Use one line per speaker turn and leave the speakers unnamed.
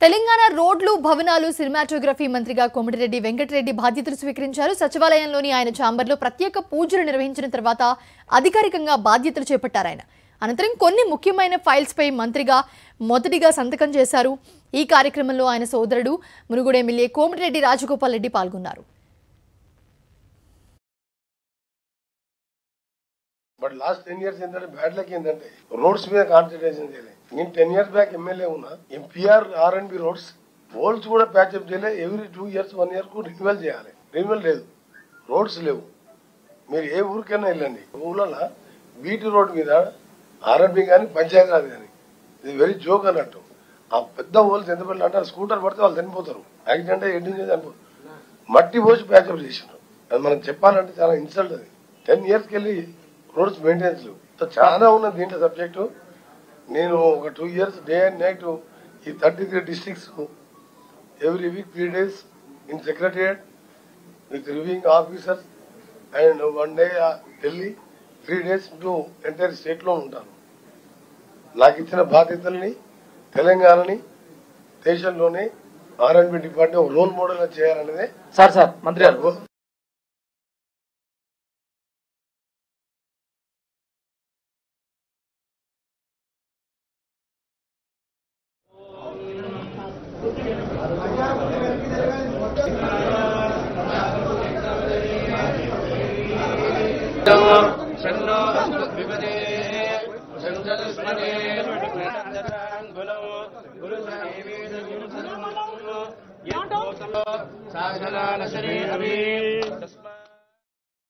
తెలంగాణ రోడ్లు భవనాలు సినిమాటోగ్రఫీ మంత్రిగా కోమటిరెడ్డి వెంకటరెడ్డి బాధ్యతలు స్వీకరించారు సచివాలయంలోని ఆయన ఛాంబర్లో ప్రత్యేక పూజలు నిర్వహించిన తర్వాత అధికారికంగా బాధ్యతలు చేపట్టారు ఆయన అనంతరం కొన్ని ముఖ్యమైన ఫైల్స్పై మంత్రిగా మొదటిగా సంతకం చేశారు ఈ కార్యక్రమంలో ఆయన సోదరుడు మునుగోడు ఎమ్మెల్యే కోమటిరెడ్డి రాజగోపాల్ రెడ్డి పాల్గొన్నారు
బట్ లాస్ట్ టెన్ ఇయర్స్ ఏంటంటే బ్యాడ్ లక్ ఏంటంటే రోడ్స్ మీద కాన్సన్ట్రేషన్ చేయలేదు నేను టెన్ ఇయర్స్ బ్యాక్ ఎమ్మెల్యే ఉన్నా MPR R and B roads holes కూడా ప్యాచ్అప్ చేయలేదు every two years one year కు రిన్యువల్ చేయాలి రిన్యువల్ లేదు రోడ్స్ లేవు మీరు ఏ ఊరికైనా వెళ్ళండి ఊళ్ళలో బీటీ రోడ్ మీద ఆర్ఎండ్బి కానీ పంచాయతీరాజ్ కానీ ఇది వెరీ జోక్ అన్నట్టు ఆ పెద్ద హోల్స్ ఎంత పెద్ద అంటే స్కూటర్ పడితే వాళ్ళు చనిపోతారు యాక్సిడెంట్ అయ్యి ఎండింగ్ చనిపోతారు మట్టి పోసి ప్యాచ్అప్ చేసినారు అది మనం చెప్పాలంటే చాలా ఇన్సల్ట్ అది టెన్ ఇయర్స్కి వెళ్ళి రోడ్స్ మెయింటెనెన్స్ లేవు సో చాలా ఉన్నది దీంట్లో సబ్జెక్టు నేను ఒక two years day and night ఈ thirty three districts every week three days in secretariat with reviewing officers and one day Delhi three days to entire స్టేట్లో ఉంటాను నాకు ఇచ్చిన బాధ్యతల్ని తెలంగాణని దేశంలోనే ఆర్ఎండ్బి డిపార్ట్మెంట్ ఒక రోల్ మోడల్ చేయాలనేదే
సార్ సార్ మంత్రి గారు
షన్నో విపదే షంజదుష్మనే గురు శాసనాన శరీరవీ